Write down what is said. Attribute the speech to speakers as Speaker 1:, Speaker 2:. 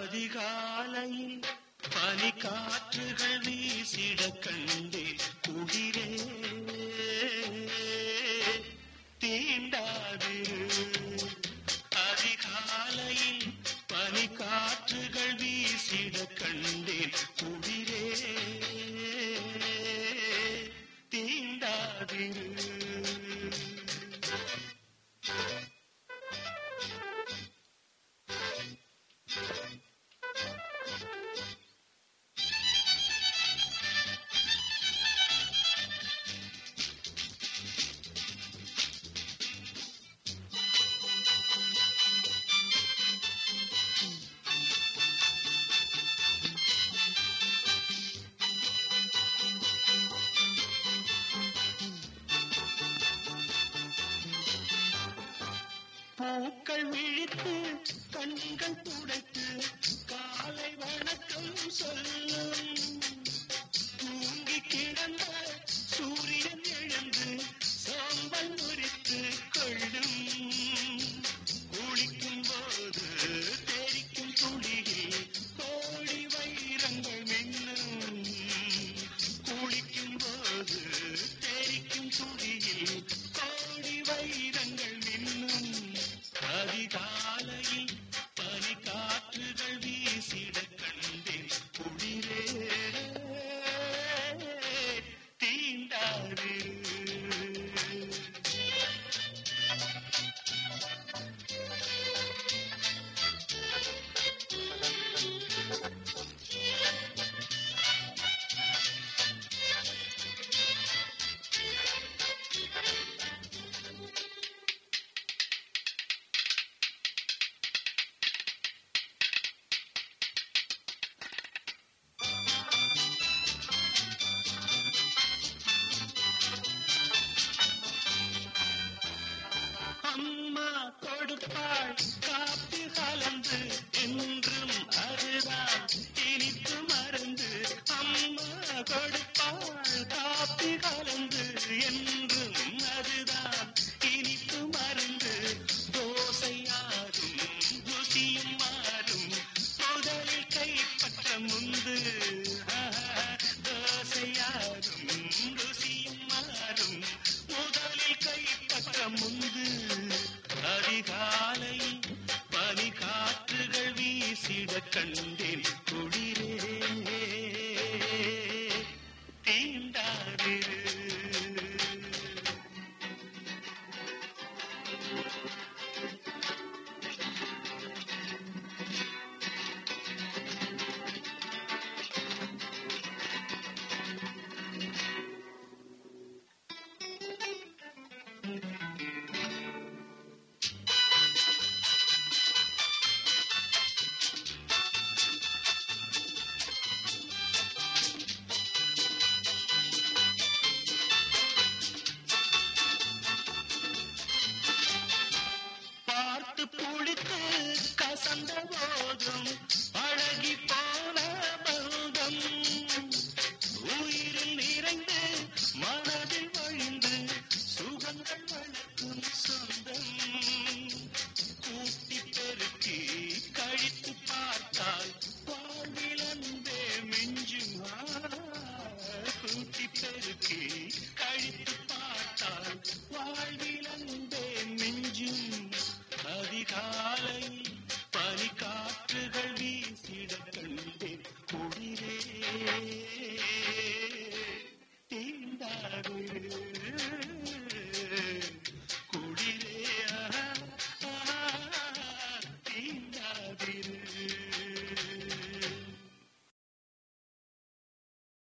Speaker 1: அதிகாலையில் பனி காற்றுகள் வீசிட கண்டே குளிரே தீண்டாதிரு அதிகாலையில் பனி காற்றுகள் வீசிட கண்டேன் குளிரே தீண்டாதிரு பூக்கள் விழித்து கண்கள் துடைத்து காலை வணக்கம் சொல்லும் தூங்கி கிடந்த சூரியன் எழுந்து சோம்பல் முறித்து கொள்ளும் குளிக்கும் போது தெரிக்கும் துளியில் கோடி வைரங்கள் மின்னும் குளிக்கும் போது தெரிக்கும் துளியில் கோடி வைரங்கள் மின்னும் அதிகாலையில் பனி காற்றுகள் வீசிட கண்டேன் குளிரே தீண்டாது அம்மா கொடுப்பாள் காப்பி கலந்து என்றும் அதுதான் இனிப்பு மருந்து அம்மா கொடுப்பாள் காப்பி கலந்து என்றும் அதுதான் இனிப்பு மருந்து தோசையாரும் ருசியும் மாறும் முதலில் கைப்பற்ற முந்து தோசையாரும் ருசியும் மாறும் முதலில் கைப்பற்ற முந்து அதிகாலை பனி காற்றுகள் வீசிட கண்டேன் குளிரே தீண்டாதிரு பார்த்து புளித்து கசந்த போதும்